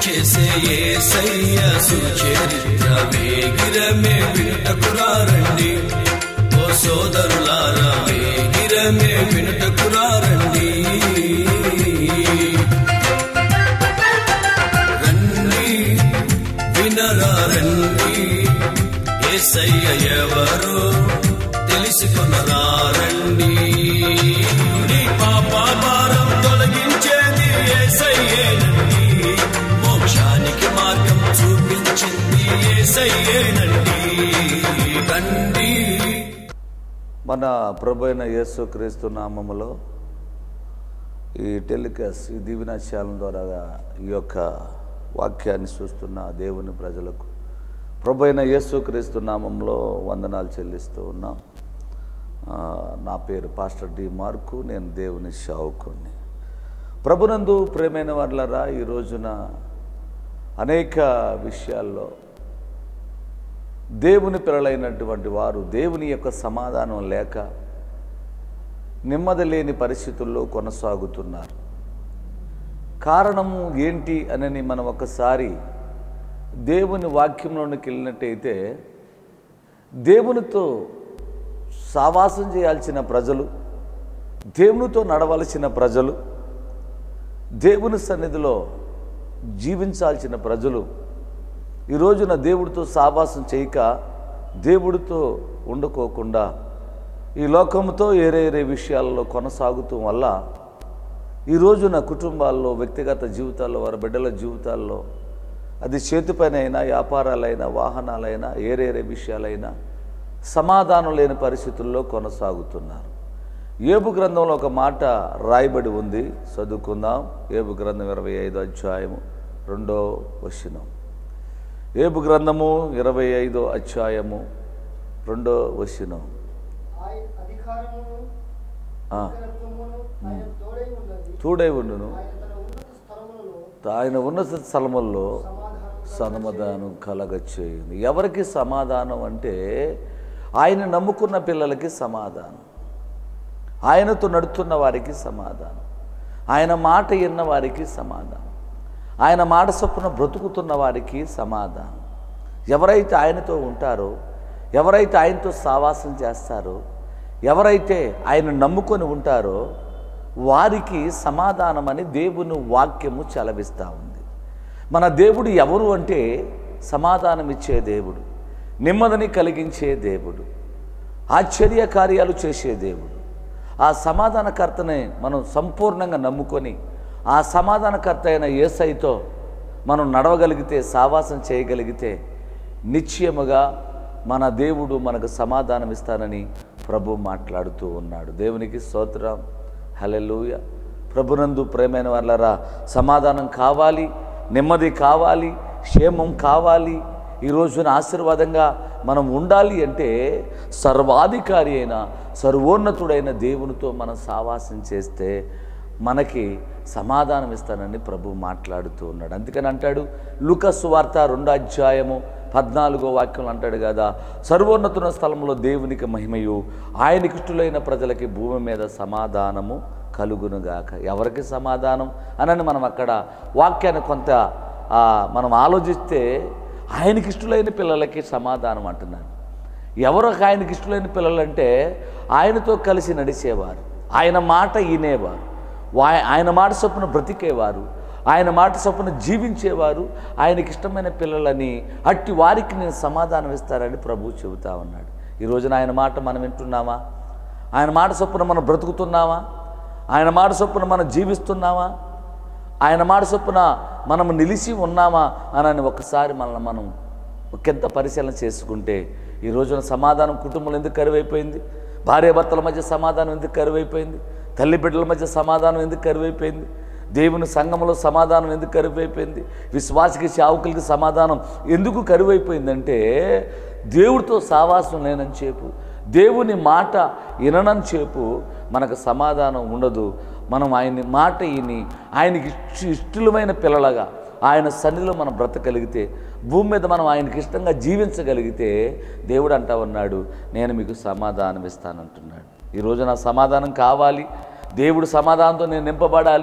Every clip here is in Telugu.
చేసే ఏసయ్య సుచరిత్ర వేగిరమే వినుటకురారండి ఓ సోదరులారా వేగిరమే వినుటకురారండి రండి వినరా రండి ఏసయ్య ఎవరు తెలుసుకునరా రండి నీ పాప భారం తొలగించేది ఏసయ్యేనండి మోక్షానికి మార్గం చూపించింది ఏసయ్యేనండి రండి మన ప్రభు అయిన యేసుక్రీస్తు నామములో ఈ టెలికాస్ట్ ఈ దీవెనాశాలం ద్వారా ఈ యొక్క వాక్యాన్ని చూస్తున్న దేవుని ప్రజలకు ప్రభు అయిన యేసుక్రీస్తు నామంలో వందనాలు చెల్లిస్తూ ఉన్నాం ఆ, నా పేరు పాస్టర్ డి మార్కు నేను దేవుని షావుకుని ప్రభునందు ప్రేమైన వాళ్ళరా ఈ రోజున అనేక విషయాల్లో దేవుని పిల్లలైనటువంటి వారు దేవుని యొక్క సమాధానం లేక నెమ్మది లేని పరిస్థితుల్లో కొనసాగుతున్నారు కారణము ఏంటి అని మనం ఒకసారి దేవుని వాక్యంలోనికి వెళ్ళినట్టయితే దేవునితో సావాసం చేయాల్సిన ప్రజలు దేవునితో నడవలసిన ప్రజలు దేవుని సన్నిధిలో జీవించాల్సిన ప్రజలు ఈ రోజున దేవుడితో సావాసం చేయక దేవుడితో ఉండుకోకుండా ఈ లోకంతో ఏరే ఏరే విషయాల్లో కొనసాగుతూ వల్ల ఈ రోజున కుటుంబాల్లో వ్యక్తిగత జీవితాల్లో వారి బిడ్డల జీవితాల్లో అది చేతిపైనైనా వ్యాపారాలైనా వాహనాలైనా ఏరేరే విషయాలైనా సమాధానం లేని పరిస్థితుల్లో కొనసాగుతున్నారు ఏబు గ్రంథంలో ఒక మాట రాయబడి ఉంది చదువుకుందాం ఏబు గ్రంథం ఇరవై ఐదు అధ్యాయము రెండో వచనం ఏబు గ్రంథము ఇరవై ఐదో అధ్యాయము రెండో వచనం ఆయన అధికారమును ఆ, అధికారత్వమును ఆయన తోడై ఉన్నది తోడై ఉండును ఆయన తన ఉన్నత స్థలములలో ఆయన ఉన్నత స్థలముల్లో సమాధానం సమాధానం కలగచ్చేయండి ఎవరికి సమాధానం అంటే ఆయన నమ్ముకున్న పిల్లలకి సమాధానం ఆయనతో నడుతున్న వారికి సమాధానం ఆయన మాట విన్న వారికి సమాధానం ఆయన మాట చొప్పున బ్రతుకుతున్న వారికి సమాధానం ఎవరైతే ఆయనతో ఉంటారో ఎవరైతే ఆయనతో సావాసం చేస్తారో ఎవరైతే ఆయన నమ్ముకొని ఉంటారో వారికి సమాధానం అని దేవుని వాక్యము చలవిస్తూ ఉంది మన దేవుడు ఎవరు అంటే సమాధానం ఇచ్చే దేవుడు నెమ్మదిని కలిగించే దేవుడు ఆశ్చర్య కార్యాలు చేసే దేవుడు ఆ సమాధానకర్తని మనం సంపూర్ణంగా నమ్ముకొని ఆ సమాధానకర్త అయిన ఏసైతో మనం నడవగలిగితే సావాసం చేయగలిగితే నిశ్చయముగా మన దేవుడు మనకు సమాధానం ఇస్తానని ప్రభు మాట్లాడుతూ ఉన్నాడు దేవునికి స్తోత్రం హల్లెలూయ ప్రభునందు ప్రేమైన వాళ్ళరా సమాధానం కావాలి నెమ్మది కావాలి క్షేమం కావాలి ఈ రోజున ఆశీర్వాదంగా మనం ఉండాలి అంటే సర్వాధికారి అయిన సర్వోన్నతుడైన దేవునితో మనం సావాసం చేస్తే మనకి సమాధానం ఇస్తానని ప్రభు మాట్లాడుతూ ఉన్నాడు అందుకని అంటాడు లుకస్ వార్త రెండో అధ్యాయము పద్నాలుగో వాక్యం అంటాడు కదా సర్వోన్నతున్న స్థలంలో దేవునికి మహిమయు ఆయనకి ఇష్టలైన ప్రజలకి భూమి మీద సమాధానము కలుగునుగాక ఎవరికి సమాధానం అనని మనం అక్కడ వాక్యాన్ని కొంత ఆ, మనం ఆలోచిస్తే ఆయనకి ఇష్టలైన పిల్లలకి సమాధానం అంటున్నాడు ఎవరు ఆయనకి ఇష్టలైన పిల్లలంటే ఆయనతో కలిసి నడిచేవారు ఆయన మాట వినేవారు వా- ఆయన మాట చొప్పున బ్రతికేవారు ఆయన మాట చొప్పున జీవించేవారు ఆయనకి ఇష్టమైన పిల్లలని అట్టి వారికి నేను సమాధానం ఇస్తానని ప్రభు చెబుతా ఉన్నాడు ఈ రోజున ఆయన మాట మనం వింటున్నామా ఆయన మాట చొప్పున మనం బ్రతుకుతున్నామా ఆయన మాట చొప్పున మనం జీవిస్తున్నామా ఆయన మాట చొప్పున మనం నిలిచి ఉన్నామా అని ఒకసారి మనల్ని మనం ఒకంత పరిశీలన చేసుకుంటే ఈ రోజున సమాధానం కుటుంబంలో ఎందుకు కరువైపోయింది భార్యాభర్తల మధ్య సమాధానం ఎందుకు కరువైపోయింది తల్లి బిడ్డల మధ్య సమాధానం ఎందుకు కరువైపోయింది దేవుని సంఘంలో సమాధానం ఎందుకు కరువైపోయింది విశ్వాసకి చావుకులకి సమాధానం ఎందుకు కరువైపోయిందంటే దేవుడితో సావాసం లేనని చెప్పు దేవుని మాట విననని చెప్పు మనకు సమాధానం ఉండదు మనం ఆయన మాట విని ఆయనకి ఇష్ట ఇష్టమైన పిల్లలుగా ఆయన సన్నిలో మనం బ్రతకగలిగితే భూమి మీద మనం ఆయనకి ఇష్టంగా జీవించగలిగితే దేవుడు అంటా ఉన్నాడు నేను మీకు సమాధానం ఇస్తానంటున్నాడు ఈ రోజు నా సమాధానం కావాలి దేవుడు సమాధానంతో నేను నింపబడాలి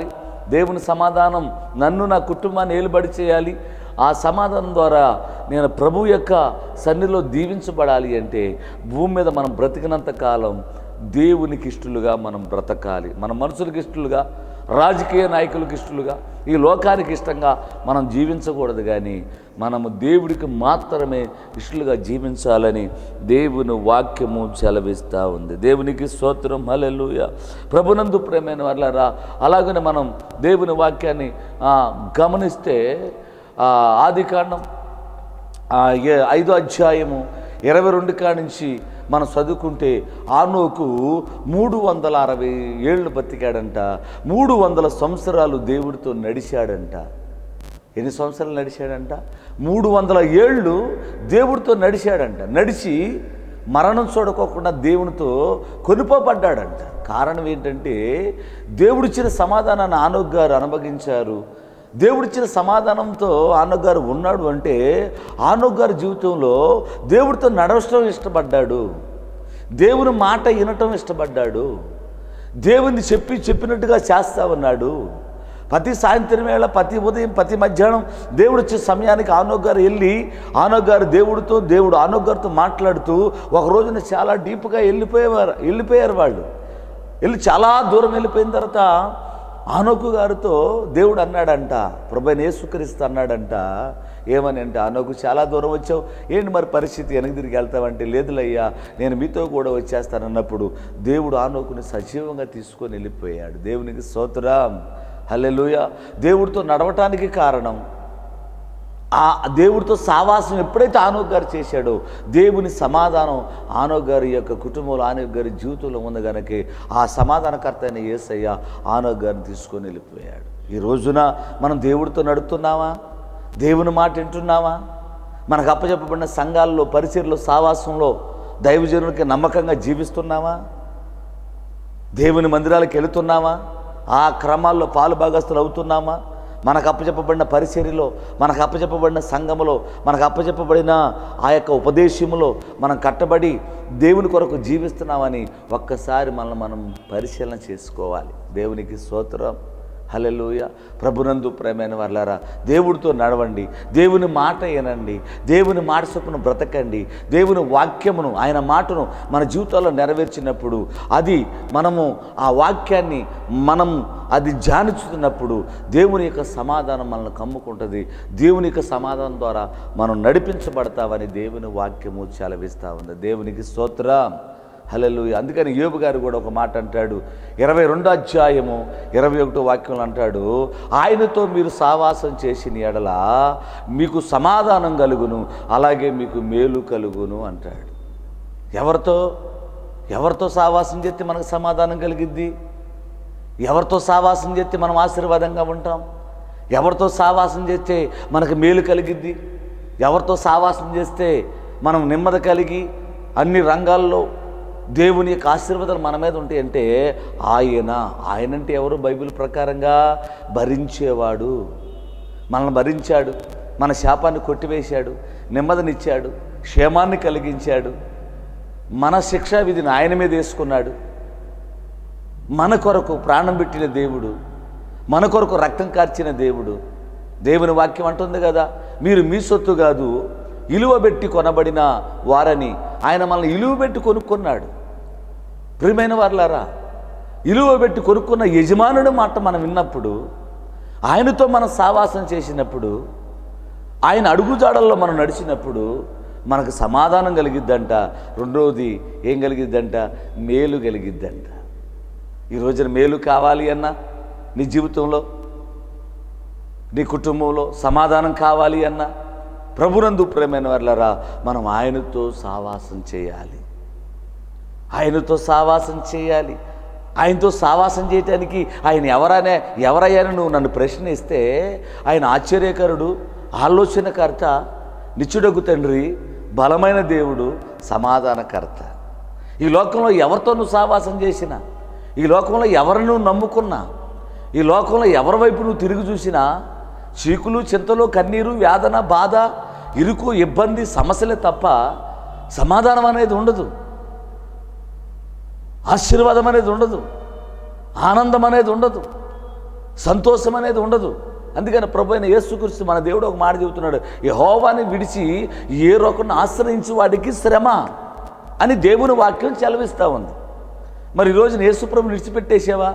దేవుని సమాధానం నన్ను నా కుటుంబాన్ని ఏలుబడి చేయాలి ఆ సమాధానం ద్వారా నేను ప్రభు యొక్క సన్నిలో దీవించబడాలి అంటే భూమి మీద మనం బ్రతికినంత కాలం దేవునికి ఇష్టలుగా మనం బ్రతకాలి మన మనుషులకు ఇష్టలుగా రాజకీయ నాయకులకు ఇష్టలుగా ఈ లోకానికి ఇష్టంగా మనం జీవించకూడదు కానీ మనము దేవుడికి మాత్రమే ఇష్టలుగా జీవించాలని దేవుని వాక్యము సెలవిస్తూ ఉంది దేవునికి స్తోత్రం హల్లెలూయ ప్రభునందు ప్రేమైన వాళ్ళరా అలాగనే మనం దేవుని వాక్యాన్ని ఆ, గమనిస్తే ఆ, ఆదికాండం ఆ, ఏ- ఐదో అధ్యాయము ఇరవై రెండు కాడి నుంచి మనం చదువుకుంటే ఆనోకు మూడు వందల అరవై ఏళ్ళు బతికాడంట మూడు వందల సంవత్సరాలు దేవుడితో నడిచాడంట ఎన్ని సంవత్సరాలు నడిచాడంట మూడు వందల ఏళ్ళు దేవుడితో నడిచాడంట నడిచి మరణం చూడకోకుండా దేవునితో కొనుపబడ్డాడంట కారణం ఏంటంటే దేవుడిచ్చిన సమాధానాన్ని ఆనోక్ గారు అనుభవించారు దేవుడిచ్చిన సమాధానంతో ఆనోక్ గారు ఉన్నాడు అంటే ఆనోక్ గారి జీవితంలో దేవుడితో నడవడం ఇష్టపడ్డాడు దేవుని మాట వినటం ఇష్టపడ్డాడు దేవుని చెప్పి చెప్పినట్టుగా చేస్తా ఉన్నాడు ప్రతి సాయంత్రం వేళ ప్రతి ఉదయం ప్రతి మధ్యాహ్నం దేవుడు వచ్చే సమయానికి ఆనోక్ గారు వెళ్ళి ఆనోక్ గారు దేవుడితో దేవుడు ఆనోక్ గారితో మాట్లాడుతూ ఒక రోజున చాలా డీప్గా వెళ్ళిపోయేవారు వెళ్ళిపోయారు వాళ్ళు వెళ్ళి చాలా దూరం వెళ్ళిపోయిన తర్వాత ఆనోకు గారితో దేవుడు అన్నాడంట ప్రభైన యేసుక్రీస్తు అన్నాడంట ఏమని అంటే ఆనోకు చాలా దూరం వచ్చావు ఏంటి మరి పరిస్థితి వెనక్కి తిరిగి వెళ్తావంటే లేదులయ్యా నేను మీతో కూడా వచ్చేస్తానన్నప్పుడు దేవుడు ఆనోకుని సజీవంగా తీసుకొని వెళ్ళిపోయాడు దేవునికి స్తోత్రం హల్లెలూయా దేవుడితో నడవటానికి కారణం ఆ దేవుడితో సావాసం ఎప్పుడైతే ఆనోక్ గారు చేశాడో దేవుని సమాధానం ఆనోక్ గారి యొక్క కుటుంబంలో ఆనోక్ గారి జీవితంలో ఉంది కనుక ఆ సమాధానకర్త అయిన యేసయ్య ఆనోక్ గారిని తీసుకొని వెళ్ళిపోయాడు ఈ రోజున మనం దేవుడితో నడుపుతున్నామా దేవుని మాట వింటున్నామా మనకు అప్పచెప్పబడిన సంఘాల్లో పరిచయలో సావాసంలో దైవజనులకి నమ్మకంగా జీవిస్తున్నామా దేవుని మందిరాలకు వెళుతున్నామా ఆ క్రమాల్లో పాలు భాగస్తులు అవుతున్నామా మనకు అప్పచెప్పబడిన పరిచర్యలో మనకు అప్పచెప్పబడిన సంఘములో మనకు అప్పచెప్పబడిన ఆ యొక్క ఉపదేశములో మనం కట్టబడి దేవుని కొరకు జీవిస్తున్నామని ఒక్కసారి మనల్ని మనం పరిశీలన చేసుకోవాలి దేవునికి స్తోత్రం హల్లెలూయ ప్రభునందు ప్రేమైన వాళ్ళారా దేవుడితో నడవండి దేవుని మాట వినండి దేవుని మాట చొప్పున బ్రతకండి దేవుని వాక్యమును ఆయన మాటను మన జీవితాల్లో నెరవేర్చినప్పుడు అది మనము ఆ వాక్యాన్ని మనం అది ధ్యానించుతున్నప్పుడు దేవుని యొక్క సమాధానం మనల్ని కమ్ముకుంటుంది దేవుని యొక్క సమాధానం ద్వారా మనం నడిపించబడతామని దేవుని వాక్యము చలవిస్తూ ఉంది దేవునికి స్తోత్రం హలలు అందుకని యోబు గారు కూడా ఒక మాట అంటాడు ఇరవై రెండో అధ్యాయము ఇరవై ఒకటో వాక్యంలో అంటాడు ఆయనతో మీరు సావాసం చేసిన ఎడల మీకు సమాధానం కలుగును అలాగే మీకు మేలు కలుగును అంటాడు ఎవరితో ఎవరితో సావాసం చేస్తే మనకు సమాధానం కలిగిద్ది ఎవరితో సావాసం చేస్తే మనం ఆశీర్వాదంగా ఉంటాం ఎవరితో సావాసం చేస్తే మనకు మేలు కలిగిద్ది ఎవరితో సావాసం చేస్తే మనం నెమ్మది కలిగి అన్ని రంగాల్లో దేవుని యొక్క ఆశీర్వాదాలు మన మీద ఉంటాయంటే ఆయన ఆయన అంటే ఎవరు బైబిల్ ప్రకారంగా భరించేవాడు మనల్ని భరించాడు మన శాపాన్ని కొట్టివేశాడు నెమ్మదినిచ్చాడు క్షేమాన్ని కలిగించాడు మన శిక్షా విధిని ఆయన మీద వేసుకున్నాడు మన కొరకు ప్రాణం పెట్టిన దేవుడు మన కొరకు రక్తం కార్చిన దేవుడు దేవుని వాక్యం అంటుంది కదా మీరు మీ సొత్తు కాదు ఇలువ పెట్టి కొనబడిన వారని ఆయన మనల్ని ఇలువ పెట్టి కొనుక్కున్నాడు ప్రియమైన వారులారా ఇలువ పెట్టి కొనుక్కున్న యజమానుడి మాట మనం విన్నప్పుడు ఆయనతో మనం సావాసం చేసినప్పుడు ఆయన అడుగుజాడల్లో మనం నడిచినప్పుడు మనకు సమాధానం కలిగిద్దంట రెండవది ఏం కలిగిద్దంట మేలు కలిగిద్దంట ఈ రోజున మేలు కావాలి అన్నా నీ జీవితంలో నీ కుటుంబంలో సమాధానం కావాలి అన్నా ప్రభునందు ప్రేమైన వాళ్ళరా మనం ఆయనతో సావాసం చేయాలి ఆయనతో సావాసం చేయాలి ఆయనతో సావాసం చేయటానికి ఆయన ఎవరనే ఎవరయ్యాని నువ్వు నన్ను ప్రశ్నిస్తే ఆయన ఆశ్చర్యకరుడు ఆలోచనకర్త నిచ్చుడగు తండ్రి బలమైన దేవుడు సమాధానకర్త ఈ లోకంలో ఎవరితో నువ్వు సావాసం చేసినా ఈ లోకంలో ఎవరిని నువ్వు నమ్ముకున్నా ఈ లోకంలో ఎవరి వైపు నువ్వు తిరిగి చూసినా చీకులు చింతలు కన్నీరు వేదన బాధ ఇరుకు ఇబ్బంది సమస్యలే తప్ప సమాధానం అనేది ఉండదు ఆశీర్వాదం అనేది ఉండదు ఆనందం అనేది ఉండదు సంతోషం అనేది ఉండదు అందుకని ప్రభు అయిన యేసుక్రీస్తు మన దేవుడు ఒక మాట చెబుతున్నాడు ఈ హోవాని విడిచి ఏ రొకను ఆశ్రయించి వాడికి శ్రమ అని దేవుని వాక్యం చెలవిస్తూ ఉంది మరి ఈ రోజున యేసుప్రభు విడిచిపెట్టేసావా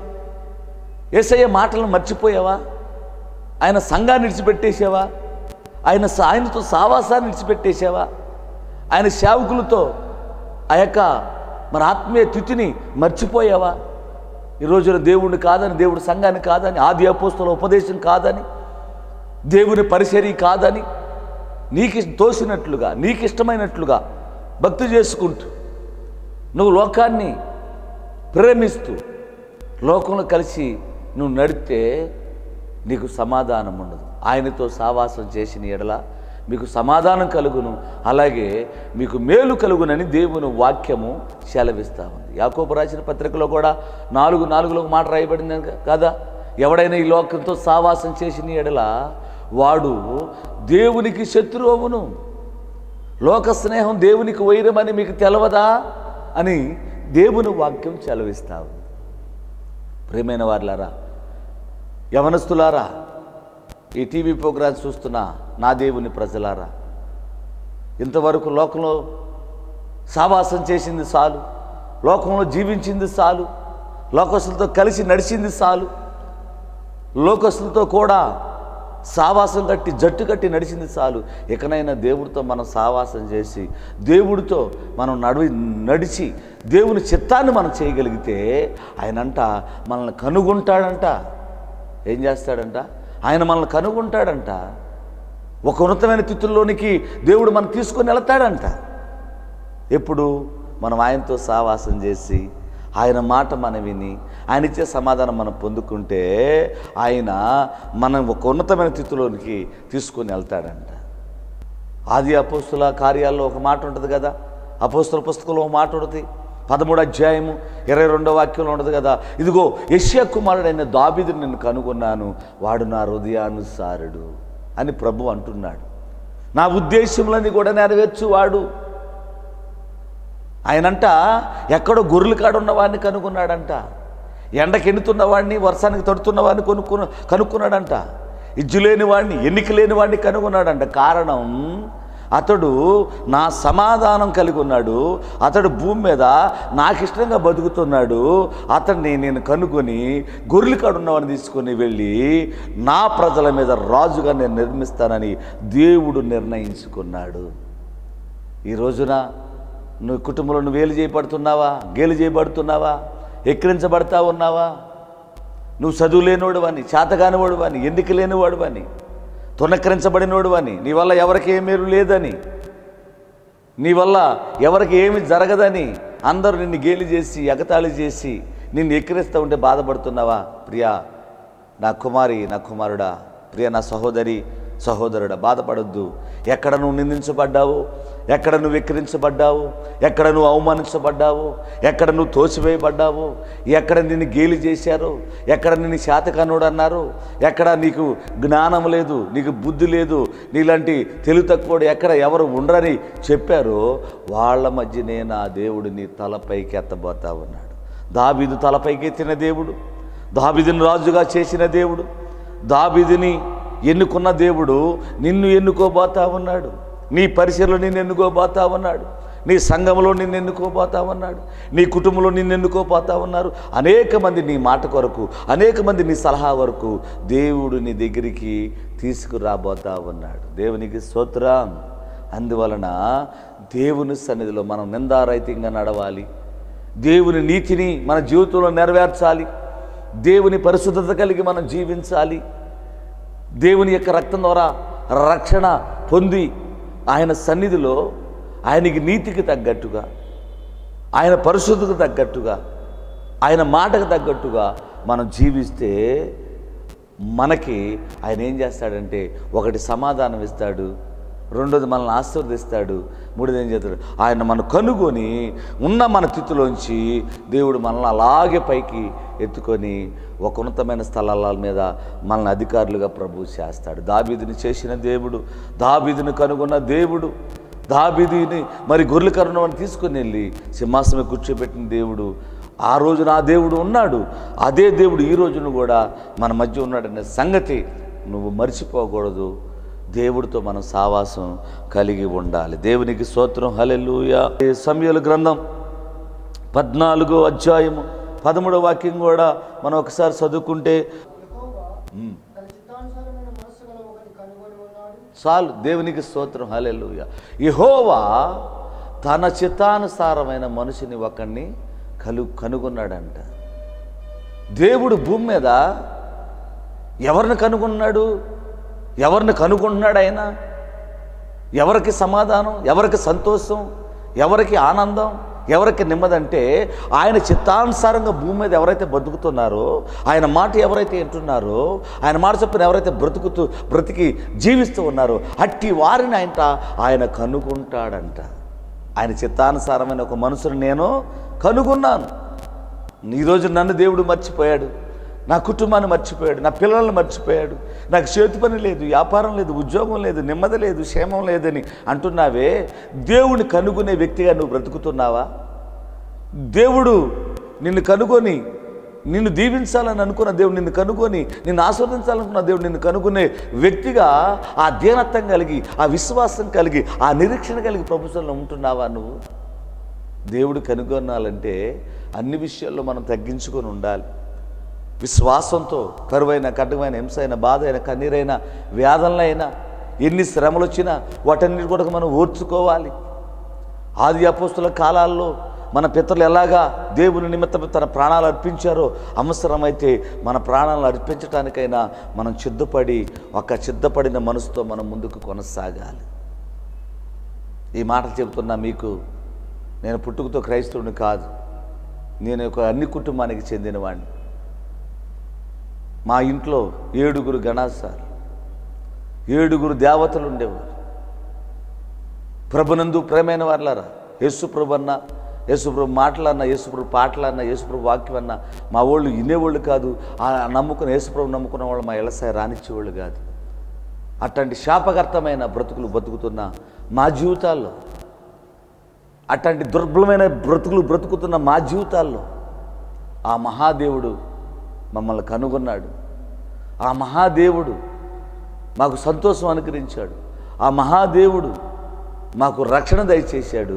ఏసయ్య మాటలను మర్చిపోయావా ఆయన సంఘాన్ని విడిచిపెట్టేసావా ఆయన సా- ఆయనతో సావాసాన్ని విడిచిపెట్టేసావా ఆయన సేవకులతో ఆ యొక్క మన ఆత్మీయ తిథిని మర్చిపోయావా ఈ రోజున దేవుడిని కాదని దేవుడి సంఘాన్ని కాదని ఆది అపోస్తుల ఉపదేశం కాదని దేవుని పరిచర్య కాదని నీకు తోసినట్లుగా నీకు ఇష్టమైనట్లుగా భక్తి చేసుకుంటూ నువ్వు లోకాన్ని ప్రేమిస్తూ లోకంలో కలిసి నువ్వు నడితే నీకు సమాధానం ఉండదు ఆయనతో సావాసం చేసిన ఎడల మీకు సమాధానం కలుగును అలాగే మీకు మేలు కలుగునని దేవుని వాక్యము సెలవిస్తూ ఉంది యాకోబు రాసిన పత్రికలో కూడా నాలుగు నాలుగులో ఒక మాట రాయబడింది కదా ఎవడైనా ఈ లోకంతో సావాసం చేసిన ఎడల వాడు దేవునికి శత్రువును లోక స్నేహం దేవునికి వైరమని మీకు తెలవదా అని దేవుని వాక్యం సెలవిస్తా ఉంది ప్రియమైన వారులారా యవనస్తులారా ఈ టీవీ ప్రోగ్రామ్స్ చూస్తున్న నా దేవుని ప్రజలారా ఇంతవరకు లోకంలో సావాసం చేసింది చాలు లోకంలో జీవించింది చాలు లోకస్తులతో కలిసి నడిచింది చాలు లోకస్తులతో కూడా సావాసం కట్టి జట్టు కట్టి నడిచింది చాలు ఇకనైనా దేవుడితో మనం సావాసం చేసి దేవుడితో మనం నడివి నడిచి దేవుని చిత్తాన్ని మనం చేయగలిగితే ఆయనంట మనల్ని కనుగొంటాడంట ఏం చేస్తాడంట ఆయన మనల్ని కనుగొంటాడంట ఒక ఉన్నతమైన తిథుల్లోనికి దేవుడు మనం తీసుకొని వెళతాడంట ఎప్పుడు మనం ఆయనతో సావాసం చేసి ఆయన మాట మనం విని ఆయన ఇచ్చే సమాధానం మనం పొందుకుంటే ఆయన మనం ఒక ఉన్నతమైన స్థితిలోనికి తీసుకొని వెళ్తాడంట ఆది అపోస్తుల కార్యాల్లో ఒక మాట ఉంటుంది కదా అపోస్తుల పుస్తకంలో ఒక మాట ఉంటుంది పదమూడు అధ్యాయము ఇరవై రెండో వాక్యంలో ఉండదు కదా ఇదిగో యష్యా కుమారుడైన దాబిదుని నేను కనుగొన్నాను వాడు నా హృదయానుసారుడు అని ప్రభు అంటున్నాడు నా ఉద్దేశములన్నీ కూడా నెరవేర్చువాడు ఆయనంట ఎక్కడో గొర్రెల కాడ ఉన్నవాడిని కనుక్కున్నాడంట ఎండకి ఎండుతున్న వాడిని వర్షానికి తడుతున్న వాడిని కొనుక్కున్న కనుక్కున్నాడంట ఇజ్జు లేని వాడిని ఎన్నిక లేని వాడిని కనుగొన్నాడంట కారణం అతడు నా సమాధానం కలిగి ఉన్నాడు అతడు భూమి మీద నాకు ఇష్టంగా బతుకుతున్నాడు అతన్ని నేను కనుగొని గొర్రెల కాడ ఉన్నవాడిని తీసుకొని వెళ్ళి నా ప్రజల మీద రాజుగా నేను నిర్మిస్తానని దేవుడు నిర్ణయించుకున్నాడు ఈ రోజున నువ్వు కుటుంబంలో నువ్వు వేలు చేయబడుతున్నావా గేలు చేయబడుతున్నావా ఎక్కిరించబడతా ఉన్నావా నువ్వు చదువు లేనివాడు అని చేతగానివాడు అని ఎన్నిక లేనివాడు అని తునకరించబడినోడు అని నీ వల్ల ఎవరికి ఏ మేలు లేదని నీ వల్ల ఎవరికి ఏమి జరగదని అందరూ నిన్ను గేలి చేసి ఎగతాళి చేసి నిన్ను ఎక్కిరిస్తూ ఉంటే బాధపడుతున్నావా ప్రియా నా కుమారి నా కుమారుడా ప్రియ నా సహోదరి సహోదరుడా బాధపడొద్దు ఎక్కడ నువ్వు నిందించబడ్డావు ఎక్కడ నువ్వు ఎక్కిరించబడ్డావు ఎక్కడ నువ్వు అవమానించబడ్డావు ఎక్కడ నువ్వు తోసివేయబడ్డావు ఎక్కడ నిన్ను గేలి చేశారు ఎక్కడ నిన్ను శాతకనుడు అన్నారు ఎక్కడ నీకు జ్ఞానం లేదు నీకు బుద్ధి లేదు నీలాంటి తెలుగు తక్కువ ఎక్కడ ఎవరు ఉండరని చెప్పారో వాళ్ళ మధ్యనే నా దేవుడు నీ తలపైకి ఎత్తబోతా ఉన్నాడు దాబీదు తలపైకి ఎత్తిన దేవుడు దాబీదుని రాజుగా చేసిన దేవుడు దాబీదుని ఎన్నుకున్న దేవుడు నిన్ను ఎన్నుకోబోతా ఉన్నాడు నీ పరిసరలో నిన్ను ఎన్నుకోబోతా ఉన్నాడు నీ సంఘంలో నిన్ను ఎన్నుకోబోతా ఉన్నాడు నీ కుటుంబంలో నిన్ను ఎన్నుకోబోతా ఉన్నారు అనేక మంది నీ మాట కొరకు అనేక మంది నీ సలహా వరకు దేవుడు నీ దగ్గరికి తీసుకురాబోతా ఉన్నాడు దేవునికి స్తోత్రం అందువలన దేవుని సన్నిధిలో మనం నిందారహితంగా నడవాలి దేవుని నీతిని మన జీవితంలో నెరవేర్చాలి దేవుని పరిశుద్ధత కలిగి మనం జీవించాలి దేవుని యొక్క రక్తం ద్వారా రక్షణ పొంది ఆయన సన్నిధిలో ఆయనకి నీతికి తగ్గట్టుగా ఆయన పరిశుద్ధకు తగ్గట్టుగా ఆయన మాటకు తగ్గట్టుగా మనం జీవిస్తే మనకి ఆయన ఏం చేస్తాడంటే ఒకటి సమాధానం ఇస్తాడు రెండోది మనల్ని ఆశీర్వదిస్తాడు మూడోది ఏం చేస్తాడు ఆయన మనం కనుగొని ఉన్న మన తిథిలోంచి దేవుడు మనల్ని అలాగే పైకి ఎత్తుకొని ఒక ఉన్నతమైన స్థలాల మీద మనల్ని అధికారులుగా ప్రభు చేస్తాడు దాబీదిని చేసిన దేవుడు దాబీదిని కనుగొన్న దేవుడు దాబీదిని మరి గొర్రెల కరుణని తీసుకుని వెళ్ళి సింహాసనం కూర్చోబెట్టిన దేవుడు ఆ రోజు నా దేవుడు ఉన్నాడు అదే దేవుడు ఈ రోజున కూడా మన మధ్య ఉన్నాడనే సంగతి నువ్వు మర్చిపోకూడదు దేవుడితో మనం సావాసం కలిగి ఉండాలి దేవునికి స్తోత్రం హలెలూయ సమయల గ్రంథం పద్నాలుగో అధ్యాయము పదమూడో వాక్యం కూడా మనం ఒకసారి చదువుకుంటే యెహోవా తన చిత్తానుసారమైన మనస్సు గల ఒకరిని కనుగొని ఉన్నాడు చాలు దేవునికి స్తోత్రం హలెలుయ యెహోవా తన చిత్తానుసారమైన మనిషిని ఒకరిని కలు కనుగొన్నాడంట దేవుడు భూమి మీద ఎవరిని కనుగొన్నాడు ఎవరిని కనుగొన్నాడు ఆయన ఎవరికి సమాధానం ఎవరికి సంతోషం ఎవరికి ఆనందం ఎవరికి నెమ్మదంటే ఆయన చిత్తానుసారంగా భూమి మీద ఎవరైతే బతుకుతున్నారో ఆయన మాట ఎవరైతే వింటున్నారో ఆయన మాట చొప్పున ఎవరైతే బ్రతుకుతూ బ్రతికి జీవిస్తూ ఉన్నారో అట్టి వారిని ఆయన ఆయన కనుగొంటాడంట ఆయన చిత్తానుసారమైన ఒక మనుషుని నేను కనుగొన్నాను ఈరోజు నన్ను దేవుడు మర్చిపోయాడు నా కుటుంబాన్ని మర్చిపోయాడు నా పిల్లల్ని మర్చిపోయాడు నాకు చేతి పని లేదు వ్యాపారం లేదు ఉద్యోగం లేదు నెమ్మది లేదు క్షేమం లేదని అంటున్నావే దేవుని కనుగొనే వ్యక్తిగా నువ్వు బ్రతుకుతున్నావా దేవుడు నిన్ను కనుగొని నిన్ను దీవించాలని అనుకున్న దేవుడు నిన్ను కనుగొని నిన్ను ఆస్వాదించాలనుకున్న దేవుడు నిన్ను కనుగొనే వ్యక్తిగా ఆ దీనత్వం కలిగి ఆ విశ్వాసం కలిగి ఆ నిరీక్షణ కలిగి ప్రభుత్వంలో ఉంటున్నావా నువ్వు దేవుడు కనుగొనాలంటే అన్ని విషయాల్లో మనం తగ్గించుకొని ఉండాలి విశ్వాసంతో కరువైన కఠినమైన హింస అయిన బాధ అయిన కన్నీరైన వేదనలైనా ఎన్ని శ్రమలు వచ్చినా వాటన్నిటి కూడా మనం ఓర్చుకోవాలి ఆది అపోస్తుల కాలాల్లో మన పితరులు ఎలాగా దేవుని నిమిత్తం తన ప్రాణాలు అర్పించారో అవసరమైతే మన ప్రాణాలను అర్పించడానికైనా మనం సిద్ధపడి ఒక సిద్ధపడిన మనసుతో మనం ముందుకు కొనసాగాలి ఈ మాటలు చెబుతున్నా మీకు నేను పుట్టుకతో క్రైస్తవుని కాదు నేను ఒక అన్ని కుటుంబానికి చెందినవాడిని మా ఇంట్లో ఏడుగురు గణాసాలు ఏడుగురు దేవతలు ఉండేవారు ప్రభునందు ప్రేమైన వాళ్ళారా యేసుప్రభు అన్న యేసుప్రభు మాటలన్నా యేసుప్రభు పాటలన్నా యేసుప్రభు వాక్యం అన్నా మా వాళ్ళు వినేవాళ్ళు కాదు ఆ నమ్ముకున్న యేసుప్రభు నమ్ముకున్న వాళ్ళు మా ఎలసాయ రానిచ్చేవాళ్ళు కాదు అట్లాంటి శాపకర్తమైన బ్రతుకులు బతుకుతున్న మా జీవితాల్లో అట్లాంటి దుర్బలమైన బ్రతుకులు బ్రతుకుతున్న మా జీవితాల్లో ఆ మహాదేవుడు మమ్మల్ని కనుగొన్నాడు ఆ మహాదేవుడు మాకు సంతోషం అనుగ్రహించాడు ఆ మహాదేవుడు మాకు రక్షణ దయచేశాడు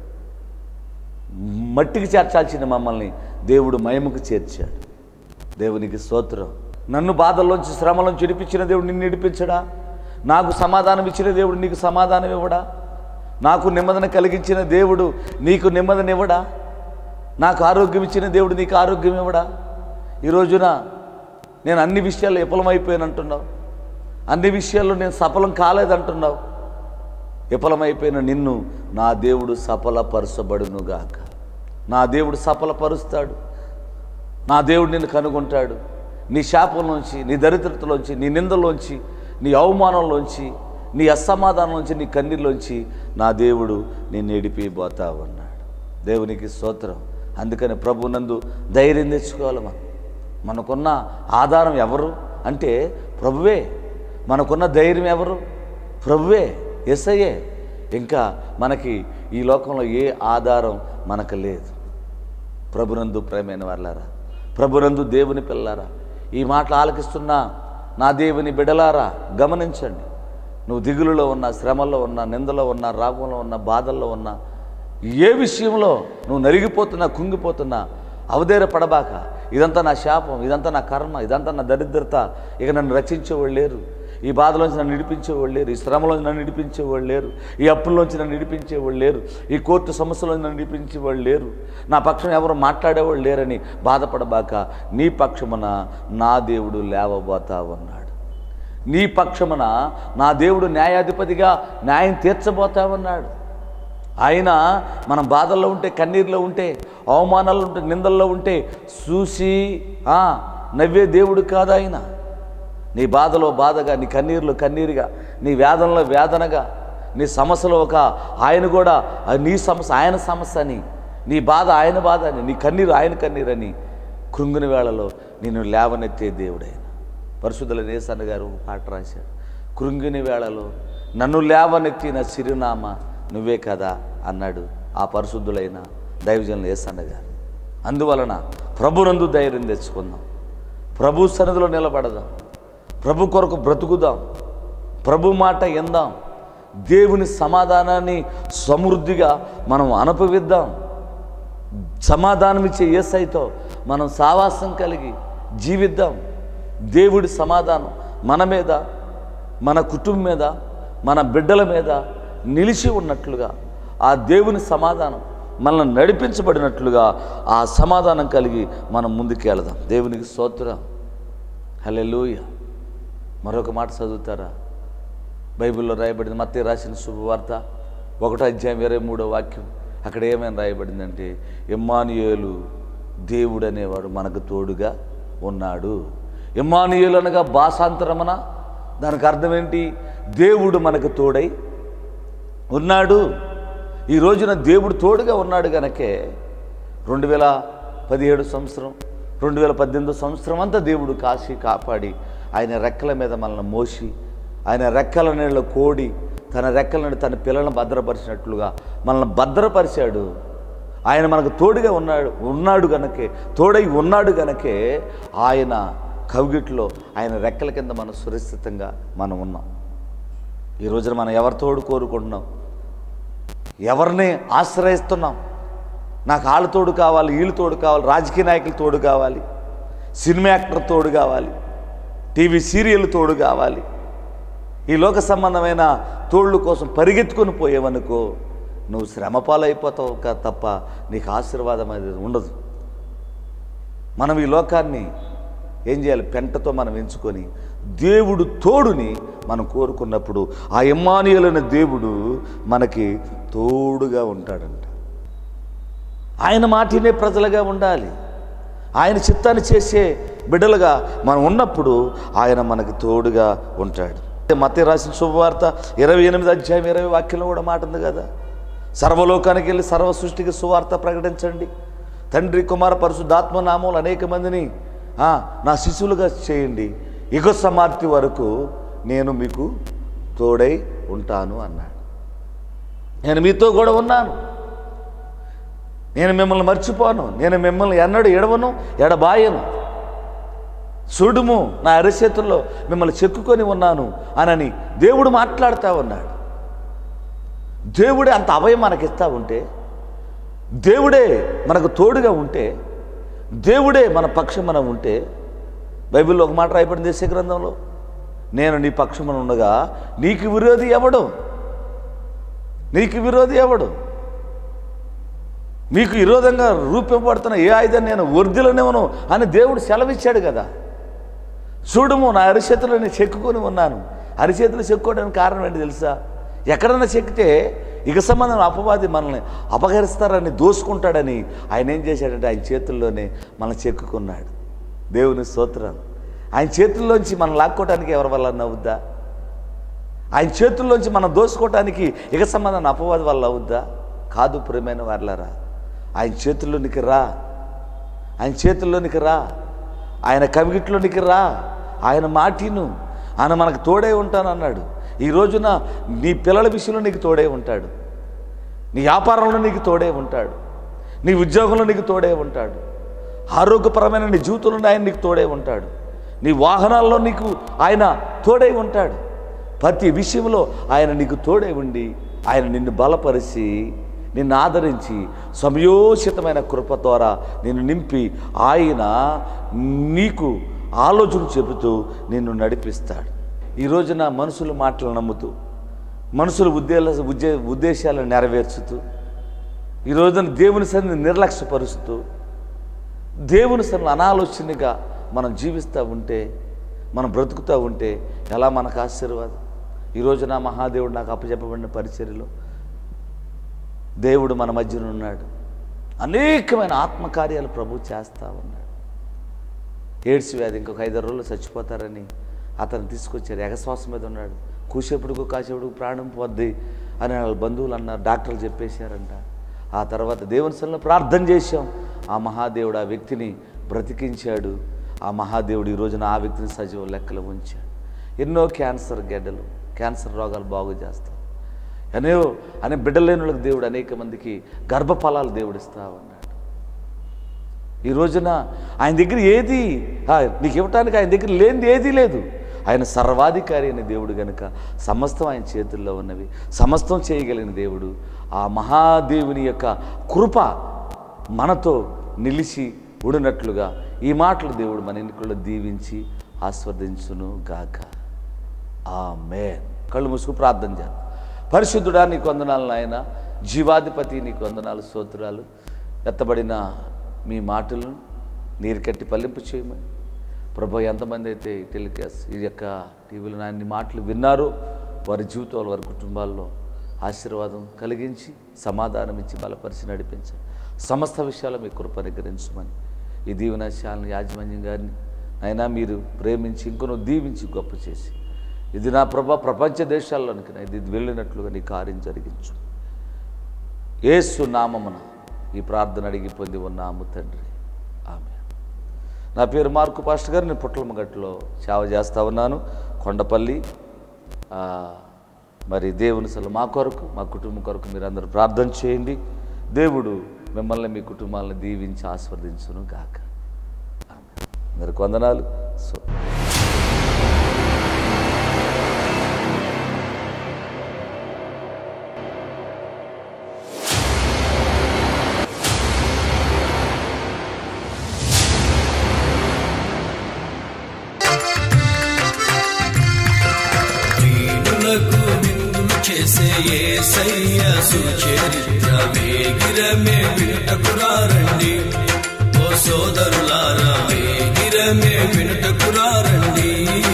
మట్టికి చేర్చాల్సిన మమ్మల్ని దేవుడు మయముకు చేర్చాడు దేవునికి స్తోత్రం నన్ను బాధల్లోంచి శ్రమలోంచి విడిపించిన దేవుడు నిన్ను విడిపించడా నాకు సమాధానం ఇచ్చిన దేవుడు నీకు సమాధానం ఇవ్వడా నాకు నెమ్మదిని కలిగించిన దేవుడు నీకు నెమ్మదిని ఇవ్వడా నాకు ఆరోగ్యం ఇచ్చిన దేవుడు నీకు ఆరోగ్యం ఇవ్వడా ఈ రోజున నేను అన్ని విషయాల్లో విఫలమైపోయాను అంటున్నావు అన్ని విషయాల్లో నేను సఫలం కాలేదంటున్నావు విఫలమైపోయిన నిన్ను నా దేవుడు సఫలపరచబడునుగాక నా దేవుడు సఫలపరుస్తాడు నా దేవుడు నిన్ను కనుగొంటాడు నీ శాపంలోంచి నీ దరిద్రతలోంచి నీ నిందలోంచి నీ అవమానంలోంచి నీ అసమాధానంలోంచి నీ కన్నీర్లోంచి నా దేవుడు నిన్ను ఎడిపిపోతా ఉన్నాడు దేవునికి స్తోత్రం అందుకని ప్రభు నందు ధైర్యం తెచ్చుకోవాలి మనం మనకున్న ఆధారం ఎవరు అంటే ప్రభువే మనకున్న ధైర్యం ఎవరు ప్రభువే ఎస్ఐయే ఇంకా మనకి ఈ లోకంలో ఏ ఆధారం మనకు లేదు ప్రభునందు ప్రేమైన వాళ్ళారా ప్రభునందు దేవుని పిల్లారా ఈ మాటలు ఆలకిస్తున్నా నా దేవుని బిడలారా గమనించండి నువ్వు దిగులులో ఉన్నా శ్రమల్లో ఉన్నా నిందలో ఉన్నా రాగంలో ఉన్నా బాధల్లో ఉన్నా ఏ విషయంలో నువ్వు నలిగిపోతున్నా కుంగిపోతున్నా అవధేర పడబాక ఇదంతా నా శాపం ఇదంతా నా కర్మ ఇదంతా నా దరిద్రత ఇక నన్ను రక్షించేవాళ్ళు లేరు ఈ బాధలోంచి నన్ను నిడిపించేవాళ్ళు లేరు ఈ శ్రమలోంచి నన్ను నిడిపించేవాళ్ళు లేరు ఈ అప్పుల్లోంచి నన్ను నిడిపించేవాళ్ళు లేరు ఈ కోర్టు సమస్యలోంచి నన్ను నిడిపించేవాళ్ళు లేరు నా పక్షం ఎవరు మాట్లాడేవాళ్ళు లేరని బాధపడబాక నీ పక్షమున నా దేవుడు లేవబోతా ఉన్నాడు నీ పక్షమున నా దేవుడు న్యాయాధిపతిగా న్యాయం తీర్చబోతా ఉన్నాడు ఆయన మనం బాధల్లో ఉంటే కన్నీరులో ఉంటే అవమానాల్లో ఉంటే నిందల్లో ఉంటే చూసి ఆ, నవ్వే దేవుడు కాదు ఆయన నీ బాధలో బాధగా నీ కన్నీరులో కన్నీరుగా నీ వేదనలో వేదనగా నీ సమస్యలో ఒక ఆయన కూడా అది నీ సమస్య ఆయన సమస్య అని నీ బాధ ఆయన బాధ అని నీ కన్నీరు ఆయన కన్నీరు అని కృంగుని వేళలో నేను లేవనెత్తే దేవుడైన పరిశుద్ధుల నేసన్న గారు ఒక పాట రాశాడు కృంగిని వేళలో నన్ను లేవనెత్తిన చిరునామా నువ్వే కదా అన్నాడు ఆ పరిశుద్ధులైన దైవజనులు ఏసన్న గారు అందువలన ప్రభునందు ధైర్యం తెచ్చుకుందాం ప్రభు సన్నిధిలో నిలబడదాం ప్రభు కొరకు బ్రతుకుదాం ప్రభు మాట ఎందాం దేవుని సమాధానాన్ని సమృద్ధిగా మనం అనుభవిద్దాం సమాధానం ఇచ్చే ఏసైతో మనం సావాసం కలిగి జీవిద్దాం దేవుడి సమాధానం మన మీద మన కుటుంబం మీద మన బిడ్డల మీద నిలిచి ఉన్నట్లుగా ఆ దేవుని సమాధానం మనల్ని నడిపించబడినట్లుగా ఆ సమాధానం కలిగి మనం ముందుకు వెళదాం దేవునికి స్తోత్రం హల్లెలూయ మరొక మాట చదువుతారా బైబిల్లో రాయబడింది మత్తే రాసిన శుభవార్త ఒకటో అధ్యాయం ఇరవై మూడో వాక్యం అక్కడ ఏమైనా రాయబడిందంటే ఇమ్మానుయేలు దేవుడు అనేవాడు మనకు తోడుగా ఉన్నాడు ఇమ్మానుయేలు అనగా భాషాంతరమన దానికి అర్థం ఏంటి దేవుడు మనకు తోడై ఉన్నాడు ఈ రోజున దేవుడు తోడుగా ఉన్నాడు గనకే రెండు వేల పదిహేడు సంవత్సరం రెండు వేల పద్దెనిమిదో సంవత్సరం అంతా దేవుడు కాసి కాపాడి ఆయన రెక్కల మీద మనల్ని మోసి ఆయన రెక్కల నీళ్ళ కోడి తన రెక్కల నుండి తన పిల్లలను భద్రపరిచినట్లుగా మనల్ని భద్రపరిచాడు ఆయన మనకు తోడుగా ఉన్నాడు ఉన్నాడు గనకే తోడై ఉన్నాడు గనకే ఆయన కవిగిట్లో ఆయన రెక్కల కింద మనం సురక్షితంగా మనం ఉన్నాం ఈ రోజున మనం ఎవరి తోడు కోరుకుంటున్నాం ఎవరిని ఆశ్రయిస్తున్నాం నాకు వాళ్ళ తోడు కావాలి వీళ్ళు తోడు కావాలి రాజకీయ నాయకుల తోడు కావాలి సినిమా యాక్టర్ తోడు కావాలి టీవీ సీరియల్ తోడు కావాలి ఈ లోక సంబంధమైన తోళ్ళు కోసం పరిగెత్తుకొని పోయేవనుకో నువ్వు శ్రమపాలైపోతావు కా తప్ప నీకు ఆశీర్వాదం అనేది ఉండదు మనం ఈ లోకాన్ని ఏం చేయాలి పెంటతో మనం ఎంచుకొని దేవుడు తోడుని మనం కోరుకున్నప్పుడు ఆ ఇమ్మానియులైన దేవుడు మనకి తోడుగా ఉంటాడంట ఆయన మాటినే ప్రజలుగా ఉండాలి ఆయన చిత్తాన్ని చేసే బిడ్డలుగా మనం ఉన్నప్పుడు ఆయన మనకి తోడుగా ఉంటాడు మత రాసిన శుభవార్త ఇరవై ఎనిమిది అధ్యాయం ఇరవై వాక్యంలో కూడా మాట ఉంది కదా సర్వలోకానికి వెళ్ళి సర్వ సృష్టికి సువార్త ప్రకటించండి తండ్రి కుమార పరిశుద్ధాత్మ నామములు అనేక మందిని ఆ, నా శిశువులుగా చేయండి యుగ సమాప్తి వరకు నేను మీకు తోడై ఉంటాను అన్నాడు నేను మీతో కూడా ఉన్నాను నేను మిమ్మల్ని మర్చిపోను నేను మిమ్మల్ని ఎన్నడూ ఎడవను ఎడబాయను చూడుము నా అరిచేతుల్లో మిమ్మల్ని చెక్కుకొని ఉన్నాను అనని దేవుడు మాట్లాడుతూ ఉన్నాడు దేవుడే అంత అభయం మనకిస్తా ఉంటే దేవుడే మనకు తోడుగా ఉంటే దేవుడే మన పక్షమున ఉంటే బైబిల్లో ఒక మాట రాయబడింది దేశ గ్రంథంలో నేను నీ పక్షమున ఉండగా నీకు విరోధి ఎవడు నీకు విరోధి ఎవడు మీకు విరోధంగా రూపింపబడుతున్న ఏ ఆయుధం నేను వర్ధిలనివ్వను అని దేవుడు సెలవిచ్చాడు కదా చూడుము నా అరిచేతులు నేను చెక్కుకొని ఉన్నాను అరిచేతులు చెక్కుకోవడానికి కారణం ఏంటి తెలుసా ఎక్కడన్నా చెక్కితే ఇక సంబంధం అపవాది మనల్ని అపహరిస్తారని దోసుకుంటాడని ఆయన ఏం చేశాడంటే ఆయన చేతుల్లోనే మనం చెక్కుకున్నాడు దేవుని స్తోత్రం ఆయన చేతుల్లోంచి మనం లాక్కోవడానికి ఎవరి వల్ల నవ్వుద్దా ఆయన చేతుల్లోంచి మనం దోసుకోవటానికి ఇక సంబంధం అపవాది వల్ల అవుద్దా కాదు ప్రియమైన వాళ్ళరా ఆయన చేతుల్లోనికి రా ఆయన చేతుల్లోనికి రా ఆయన కవిగిట్లోనికి రా ఆయన మాటిను ఆయన మనకు తోడే ఉంటానన్నాడు ఈ రోజున నీ పిల్లల విషయంలో నీకు తోడే ఉంటాడు నీ వ్యాపారంలో నీకు తోడే ఉంటాడు నీ ఉద్యోగంలో నీకు తోడే ఉంటాడు ఆరోగ్యపరమైన నీ జీవితంలో ఆయన నీకు తోడే ఉంటాడు నీ వాహనాల్లో నీకు ఆయన తోడే ఉంటాడు ప్రతి విషయంలో ఆయన నీకు తోడే ఉండి ఆయన నిన్ను బలపరిచి నిన్ను ఆదరించి సమయోచితమైన కృప ద్వారా నిన్ను నింపి ఆయన నీకు ఆలోచన చెబుతూ నిన్ను నడిపిస్తాడు ఈ రోజున మనుషుల మాటలు నమ్ముతూ మనుషుల ఉద్దేశ ఉద్దే ఉద్దేశాలను నెరవేర్చుతూ ఈ రోజున దేవుని సన్ని నిర్లక్ష్యపరుస్తూ దేవుని సన్ని అనాలోచనగా మనం జీవిస్తూ ఉంటే మనం బ్రతుకుతూ ఉంటే ఎలా మనకు ఆశీర్వాదం ఈ రోజున మహాదేవుడు నాకు అప్పచెప్పబడిన పరిచర్యలో దేవుడు మన మధ్యన ఉన్నాడు అనేకమైన ఆత్మకార్యాలు ప్రభు చేస్తూ ఉన్నాడు ఎయిడ్స్ వ్యాధి ఇంకొక ఐదారు రోజులు చచ్చిపోతారని అతను తీసుకొచ్చారు ఎగశ్వాసం మీద ఉన్నాడు కూసేపుడుకు కాసేపుడుకు ప్రాణం పోద్ది అని వాళ్ళ బంధువులు అన్నారు డాక్టర్లు చెప్పేశారంట ఆ తర్వాత దేవుని సన్నిలో ప్రార్థన చేశాం ఆ మహాదేవుడు ఆ వ్యక్తిని బ్రతికించాడు ఆ మహాదేవుడు ఈ రోజున ఆ వ్యక్తిని సజీవ లెక్కలు ఉంచాడు ఎన్నో క్యాన్సర్ గెడ్డలు క్యాన్సర్ రోగాలు బాగు చేస్తాం అనే అనే బిడ్డలేని వాళ్ళకి దేవుడు అనేక మందికి గర్భఫలాలు దేవుడు ఇస్తా ఉన్నాడు ఈ రోజున ఆయన దగ్గర ఏది ఆ, నీకు ఇవ్వటానికి ఆయన దగ్గర లేనిది ఏదీ లేదు ఆయన సర్వాధికారి అయిన దేవుడు గనుక సమస్తం ఆయన చేతుల్లో ఉన్నవి సమస్తం చేయగలిగిన దేవుడు ఆ మహాదేవుని యొక్క కృప మనతో నిలిచి ఉడినట్లుగా ఈ మాటలు దేవుడు మన ఎన్నికల్లో దీవించి ఆస్వాదించును గాక ఆమె కళ్ళు మూసుకు ప్రార్థన చేద్దాం పరిశుద్ధుడా నీకు వందనాలు నాయన జీవాధిపతి నీకు వందనాలు స్తోత్రాలు ఎత్తబడిన మీ మాటలను నీరు కట్టి పల్లింపు చేయమని ప్రభు ఎంతమంది అయితే ఈ టెలికాస్ట్ ఈ యొక్క టీవీలో నాయన్ని మాటలు విన్నారో వారి జీవితాలు వారి కుటుంబాల్లో ఆశీర్వాదం కలిగించి సమాధానం ఇచ్చి బలపరిచి నడిపించండి సమస్త విషయాలు మీ కృప అనుగ్రహించమని ఈ దీవెనశాలను యాజమాన్యం గారిని అయినా మీరు ప్రేమించి ఇంకొను దీవించి గొప్ప చేసి ఇది నా ప్రభా ప్రపంచ దేశాల్లోనికి నా ఇది వెళ్ళినట్లుగా నీ కార్యం జరిగించు ఏసు నామమున ఈ ప్రార్థన అడిగి పొంది ఉన్నాము తండ్రి ఆమె నా పేరు మార్కు పాస్టర్ గారు నేను పుట్లమగట్లో సేవ చేస్తూ ఉన్నాను కొండపల్లి ఆ, మరి దేవుని అసలు మా కొరకు మా కుటుంబం కొరకు మీరు అందరూ ప్రార్థన చేయండి దేవుడు మిమ్మల్ని మీ కుటుంబాలను దీవించి ఆస్వాదించును గాక ఆమె అందరికి వందనాలు సో దీనులకు విందులు చేసే యేసయ్య సుచరిత్ర వేగిరమే వినుటకురారండి ఓ సోదరులారా వేగిరమే వినుటకురారండి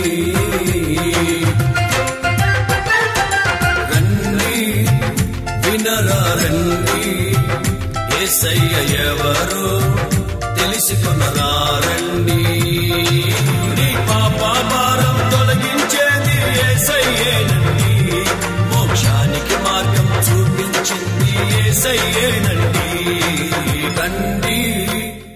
రండి వినరా రండి ఏసయ్య ఎవరో తెలుసుకున్నరా